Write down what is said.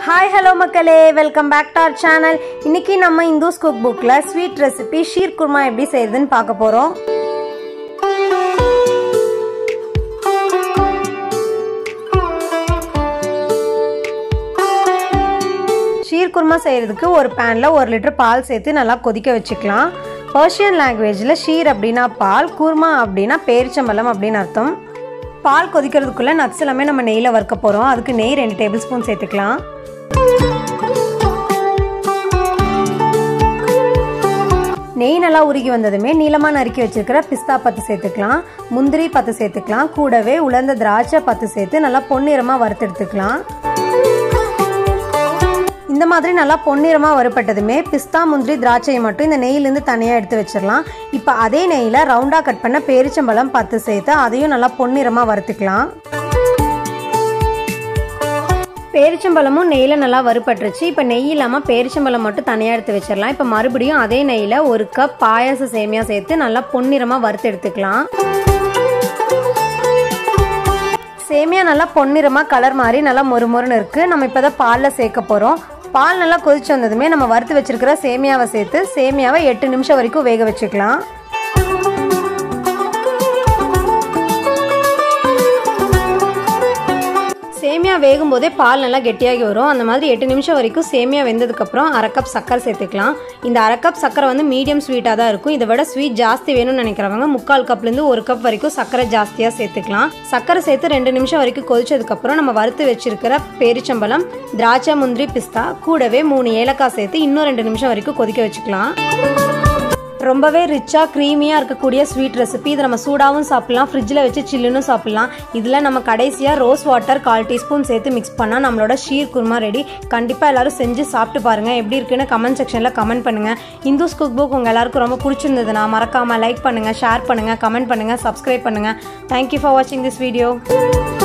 hi hello மக்களே welcome back to our channel இன்னைக்கு நம்ம இந்துஸ் குக் புக்கில் ஸ்வீட் ரெசிபி ஷீர் குருமா எப்படி செய்யுதுன்னு பார்க்க போகிறோம் ஷீர் குருமா செய்கிறதுக்கு ஒரு பேனில் ஒரு லிட்டர் பால் சேர்த்து நல்லா கொதிக்க வச்சுக்கலாம் பர்ஷியன் லாங்குவேஜில் ஷீர் அப்படின்னா பால் குருமா அப்படின்னா பேரிச்சம்பழம் அப்படின்னு அர்த்தம் பால் கொதிக்கிறதுக்குள்ளே நட்ஸ் எல்லாமே நம்ம நெய்யில் வறுக்க போகிறோம் அதுக்கு நெய் ரெண்டு டேபிள் ஸ்பூன் சேர்த்துக்கலாம் நெய் நல்லா உருகி வந்ததுமே நீளமாக நறுக்கி வச்சிருக்கிற பிஸ்தா பத்து சேர்த்துக்கலாம் முந்திரி பத்து சேர்த்துக்கலாம் கூடவே உலர்ந்த திராட்சை பத்து சேர்த்து நல்லா பொன்னிறமாக வறுத்தெடுத்துக்கலாம் இந்த மாதிரி நல்லா பொன்னிறமாக வறுப்பட்டதுமே பிஸ்தா முந்திரி திராட்சையை மட்டும் இந்த நெய்யிலேருந்து தனியாக எடுத்து வச்சிடலாம் இப்போ அதே நெய்யில் ரவுண்டாக கட் பண்ண பேரிச்சம்பழம் பத்து சேர்த்து அதையும் நல்லா பொன்னிறமாக வறுத்துக்கலாம் பேரிச்சம்பழமும் நெய்யில் நல்லா வறுபட்டுருச்சு இப்போ நெய் இல்லாமல் பேரிச்சம்பழம் மட்டும் தனியாக எடுத்து வச்சிடலாம் இப்போ மறுபடியும் அதே நெய்யில் ஒரு கப் பாயாச சேமியா சேர்த்து நல்லா பொன்னிறமாக வறுத்து எடுத்துக்கலாம் சேமியா நல்லா பொன்னிறமாக கலர் மாதிரி நல்லா மொறுமொறுன்னு இருக்குது நம்ம இப்போ தான் பாலில் சேர்க்க போகிறோம் பால் நல்லா கொதிச்சு வந்ததுமே நம்ம வறுத்து வச்சிருக்கிற சேமியாவை சேர்த்து சேமியாவை எட்டு நிமிஷம் வரைக்கும் வேக வச்சுக்கலாம் சேமியா வேகும் போதே பால் நல்லா கெட்டியாகி வரும் அந்த மாதிரி எட்டு நிமிஷம் வரைக்கும் சேமியா வெந்ததுக்கப்புறம் அரை கப் சக்கரை சேர்த்துக்கலாம் இந்த அரை கப் சக்கரை வந்து மீடியம் ஸ்வீட்டாக தான் இருக்கும் இதை விட ஸ்வீட் ஜாஸ்தி வேணும்னு நினைக்கிறவங்க முக்கால் கப்லேருந்து ஒரு கப் வரைக்கும் சக்கரை ஜாஸ்தியாக சேர்த்துக்கலாம் சக்கரை சேர்த்து ரெண்டு நிமிஷம் வரைக்கும் கொதிச்சதுக்கப்புறம் நம்ம வறுத்து வச்சிருக்கிற பேரிச்சம்பழம் திராட்சை முந்திரி பிஸ்தா கூடவே மூணு ஏலக்காய் சேர்த்து இன்னும் ரெண்டு நிமிஷம் வரைக்கும் கொதிக்க வச்சுக்கலாம் ரொம்பவே ரிச்சாக க்ரீமியாக இருக்கக்கூடிய ஸ்வீட் ரெசிபி இதை நம்ம சூடாகவும் சாப்பிட்லாம் ஃப்ரிட்ஜில் வச்சு சில்லுன்னு சாப்பிட்லாம் இதில் நம்ம கடைசியாக ரோஸ் வாட்டர் கால் டீஸ்பூன் சேர்த்து மிக்ஸ் பண்ணால் நம்மளோட ஷீர் குருமா ரெடி கண்டிப்பாக எல்லாரும் செஞ்சு சாப்பிட்டு பாருங்கள் எப்படி இருக்குன்னு கமெண்ட் செக்ஷனில் கமெண்ட் பண்ணுங்கள் இந்துஸ் குக் புக் உங்கள் எல்லாருக்கும் ரொம்ப பிடிச்சிருந்ததுன்னா மறக்காமல் லைக் பண்ணுங்கள் ஷேர் பண்ணுங்கள் கமெண்ட் பண்ணுங்கள் சப்ஸ்கிரைப் பண்ணுங்கள் தேங்க்யூ ஃபார் வாட்சிங் திஸ் வீடியோ